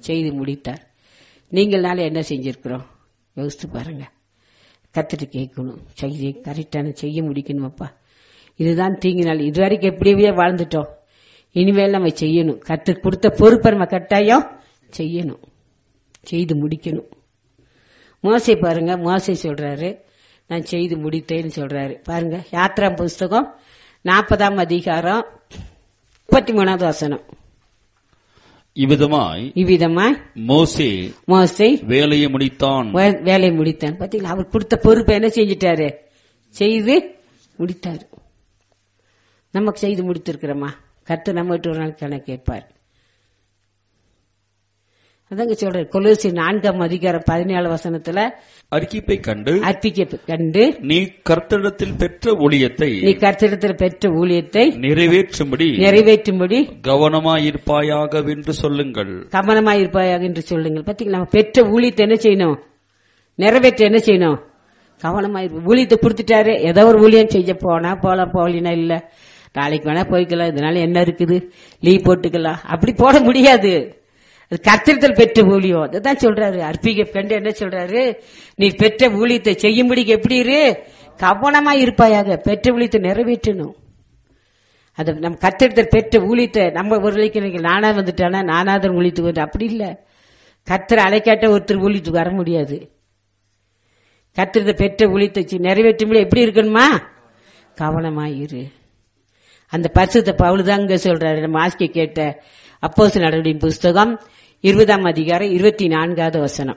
செய்து முடித்தார் நீங்கள்னால என்ன செஞ்சிருக்கிறோம் யோசித்து பாருங்க கத்துட்டு கேட்கணும் செய்தி கரெக்டான செய்ய முடிக்கணுமாப்பா இதுதான் தீங்கு நாள் இது வரைக்கும் எப்படியே வாழ்ந்துட்டோம் இனிமேல் நம்ம செய்யணும் கத்து கொடுத்த பொறுப்பை நம்ம கட்டாயம் செய்யணும் செய்து முடிக்கணும் மோசை பாருங்க மோசை சொல்றாரு நான் செய்து முடித்தேன்னு சொல்றாரு பாருங்க யாத்ரா புஸ்தகம் நாற்பதாம் அதிகாரம் முப்பத்தி மூணாவது வசனம் இவ்விதமாய் இவ்விதமா மோசே மோசை வேலையை முடித்தான் வே- வேலையை முடித்தான் பாத்தீங்களா அவர் கொடுத்த பொறுப்பை என்ன செஞ்சிட்டாரு செய்து முடித்தாரு நமக்கு செய்து முடித்திருக்கிறோமா கத்து நம்ம விட்டு ஒரு நாள் கணக்கு கேட்பார் அதாங்க சொல்றாரு கொலோசி நான்காம் அதிகாரம் பதினேழு வசனத்துல அறிக்கைப்பை கண்டு அர்ப்பிக்க கண்டு நீ கர்த்தரிடத்தில் பெற்ற ஊழியத்தை நீ கர்த்தரிடத்தில் பெற்ற ஊழியத்தை நிறைவேற்றும்படி நிறைவேற்றும்படி கவனமாயிருப்பாயாகவென்று சொல்லுங்கள் கவனமாயிருப்பாயாக என்று சொல்லுங்கள் பாத்தீங்களா நம்ம பெற்ற ஊழியத்தை என்ன செய்யணும் நிறைவேற்ற என்ன செய்யணும் கவனமாயிருப்ப ஊழியத்தை கொடுத்துட்டாரு ஏதோ ஒரு ஊழியம் செய்ய போனா போலாம் போகலினா இல்ல நாளைக்கு வேணா போய்க்கலாம் இதனால என்ன இருக்குது லீவ் போட்டுக்கலாம் அப்படி போட முடியாது அது கர்த்தரித்தல் பெற்ற ஊழியம் அதுதான் சொல்றாரு அர்ப்பிக கண்டு என்ன சொல்றாரு நீ பெற்ற ஊழியத்தை செய்யும்படிக்கு எப்படி இரு கவனமா இருப்பாயாக பெற்ற ஊழியத்தை நிறைவேற்றணும் அது நம்ம கத்தெடுத்த பெற்ற ஊழியத்தை நம்ம ஒரு இலக்கிய நானா வந்துட்டானா நானாதான் ஊழியத்துக்கு வந்து அப்படி இல்ல கத்தர் அலைக்காட்ட ஒருத்தர் ஊழியத்துக்கு வர முடியாது கத்திரத்தை பெற்ற ஊழியத்தை சி- நிறைவேற்றும்படி எப்படி இருக்கணுமா கவனமாயிரு அந்த பரிசுத்த பவுலுதாங்க சொல்றாரு நம்ம ஆசிக்க கேட்ட அப்போஸ் நடவடிக்கை புஸ்தகம் இருபதாம் அதிகாரம் இருபத்தி நான்காவது வசனம்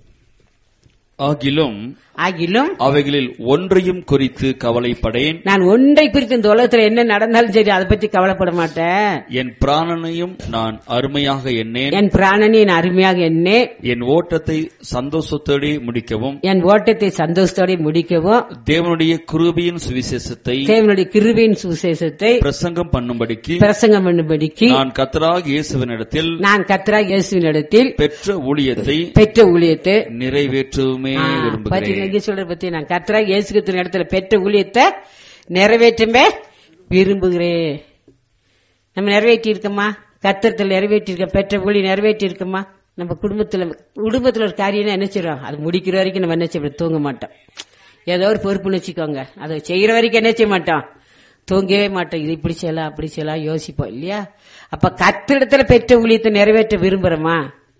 ஆகிலும் ஆகிலும் அவைகளில் ஒன்றையும் குறித்து கவலைப்படேன் நான் ஒன்றை குறித்து இந்த உலகத்துல என்ன நடந்தாலும் சரி அதை பத்தி கவலைப்பட மாட்டேன் என் பிராணனையும் நான் அருமையாக எண்ணேன் என் பிராணனை நான் அருமையாக எண்ணே என் ஓட்டத்தை சந்தோஷத்தோടെ முடிக்கவும் என் ஓட்டத்தை சந்தோஷத்தோட முடிக்கவும் தேவனுடைய குருபியின் சுவிசேஷத்தை தேவனுடைய கிருபையின் சுவிசேஷத்தை பிரசங்கம் பண்ணும்படிக்கு பிரசங்கம் பண்ணும்படிக்கு நான் கத்தராக இயேசுவினிடத்தில் நான் கத்ரா இயேசுவினிடத்தில் பெற்ற ஊழியத்தை பெற்ற ஊழியத்தை நிறைவேற்றவுமே ஆ, விரும்புகிறேன் பாத்தீங்களா, இங்க சொல்ற பத்தி நான் கத்ரா இயேசுகிற இடத்துல பெற்ற ஊழியத்தை நிறைவேற்றமே விரும்புகிறேன் நம்ம நிறைவேற்றி இருக்கோமா கத்திரத்தில் நிறைவேற்றி இருக்க பெற்ற ஊழி நிறைவேற்றி இருக்கோமா நம்ம குடும்பத்துல குடும்பத்துல ஒரு காரியம் என்ன செய்றோம் அது முடிக்கிற வரைக்கும் நம்ம என்ன செய்ய தூங்க மாட்டோம் ஏதோ ஒரு பொறுப்புன்னு வச்சுக்கோங்க அதை செய்யற வரைக்கும் என்ன செய்ய மாட்டோம் தூங்கவே மாட்டோம் இது இப்படி செய்யலாம் அப்படி செய்யலாம் யோசிப்போம் இல்லையா அப்ப கத்திரிடத்துல பெற்ற ஊழியத்தை நிறைவேற்ற விரும்புறோமா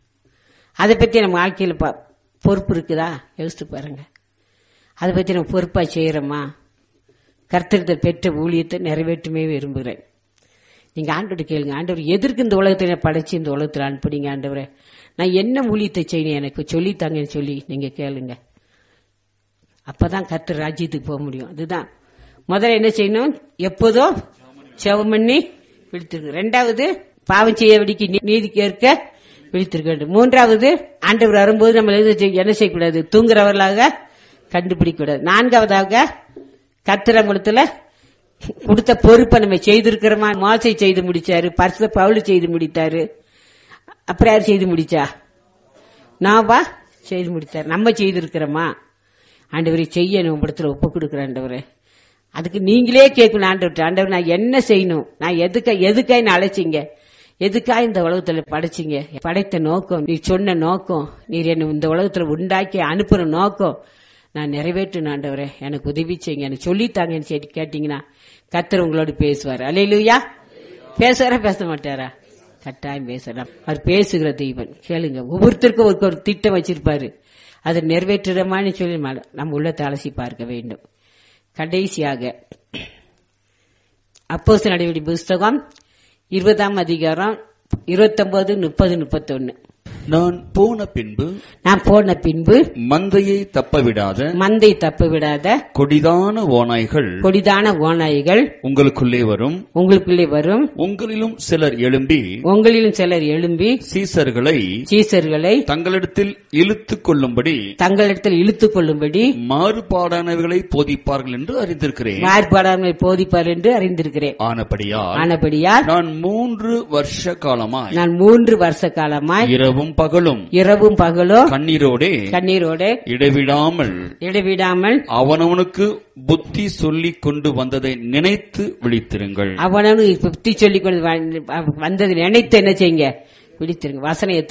அதை பத்தி நம்ம வாழ்க்கையில பா- பொறுப்பு இருக்குதா யோசித்து பாருங்க அதை பத்தி நம்ம பொறுப்பா செய்யறோமா கர்த்தரிடத்தில் பெற்ற ஊழியத்தை நிறைவேற்றுமே விரும்புகிறேன் நீங்க ஆண்டோட கேளுங்க ஆண்டவர் எதற்கு இந்த உலகத்தை என்னை படைச்சு இந்த உலகத்தில் அனுப்புனீங்க ஆண்டவரே நான் என்ன ஊழியத்தை செய்யணும் எனக்கு சொல்லித்தாங்கன்னு சொல்லி நீங்க கேளுங்க அப்பதான் கர்த்தர் ராஜ்யத்துக்கு போக முடியும் அதுதான் முதல்ல என்ன செய்யணும் எப்போதும் செவம் பண்ணி விழித்திருக்க ரெண்டாவது பாவம் செய்ய விடிக்கு நீதி கேட்க விழித்திருக்க வேண்டும் மூன்றாவது ஆண்டவர் வரும்போது நம்ம எது செய்ய- என்ன செய்யக்கூடாது தூங்குறவர்களாக கண்டுபிடிக்க கூடாது நான்காவதாக கத்திரங்குளத்துல கொடுத்த பொறுப்பை நம்ம செய்திருக்கிறோமா மோசை செய்து முடிச்சாரு பரிசுத்த பவுல் செய்து முடித்தாரு அப்புறம் யார் செய்து முடிச்சா நாவா செய்து முடித்தார் நம்ம செய்திருக்கிறோமா ஆண்டவரை செய்ய உங்களிடத்துல ஒப்பு கொடுக்குற ஆண்டவரே அதுக்கு நீங்களே கேட்கணும் ஆண்டவர் ஆண்டவர் நான் என்ன செய்யணும் நான் எதுக்கா எதுக்காய் நான் அழைச்சிங்க எதுக்காய் இந்த உலகத்துல படைச்சிங்க படைத்த நோக்கம் நீ சொன்ன நோக்கம் நீர் என்ன இந்த உலகத்துல உண்டாக்கி அனுப்புற நோக்கம் நான் நிறைவேற்றணும் ஆண்டவரே எனக்கு உதவி செய்யுங்க எனக்கு சொல்லித்தாங்கன்னு சொல்லி கேட்டீங்கன்னா கத்தர் உங்களோட பேசுவார் அலையிலுயா பேசுவாரா பேச மாட்டாரா கட்டாயம் பேசலாம் அவர் பேசுகிற தெய்வன் கேளுங்க ஒவ்வொருத்தருக்கும் ஒரு ஒரு திட்டம் வச்சிருப்பாரு அதை நிறைவேற்றுறமான்னு சொல்லி ம- நம்ம உள்ளத்தை அலசி பார்க்க வேண்டும் கடைசியாக அப்போஸ் நடவடிக்கை புஸ்தகம் இருபதாம் அதிகாரம் இருபத்தொன்பது முப்பது முப்பத்தொன்னு நான் போன பின்பு நான் போன பின்பு மந்தையை தப்பவிடாத மந்தை தப்பு விடாத கொடிதான ஓநாய்கள் கொடிதான ஓநாய்கள் உங்களுக்குள்ளே வரும் உங்களுக்குள்ளே வரும் உங்களிலும் சிலர் எழும்பி உங்களிலும் சிலர் எழும்பி சீசர்களை சீசர்களை தங்களிடத்தில் இழுத்துக் கொள்ளும்படி தங்களிடத்தில் இழுத்துக் கொள்ளும்படி மாறுபாடானவர்களை போதிப்பார்கள் என்று அறிந்திருக்கிறேன் மாறுபாடாமை போதிப்பார் என்று அறிந்திருக்கிறேன் ஆனபடியால் ஆனபடியால் நான் மூன்று வருஷ காலமாய் நான் மூன்று வருஷ காலமாய் இரவும் பகலும் இரவும் பகலும் கண்ணீரோடே கண்ணீரோடு இடைவிடாமல் இடைவிடாமல் அவனவனுக்கு புத்தி சொல்லிக் கொண்டு வந்ததை நினைத்து விழித்திருங்கள் அவனவனு புத்தி சொல்லிக் கொண்டு வந்தது நினைத்து என்ன செய்யுங்க விழித்திருங்க வசனம்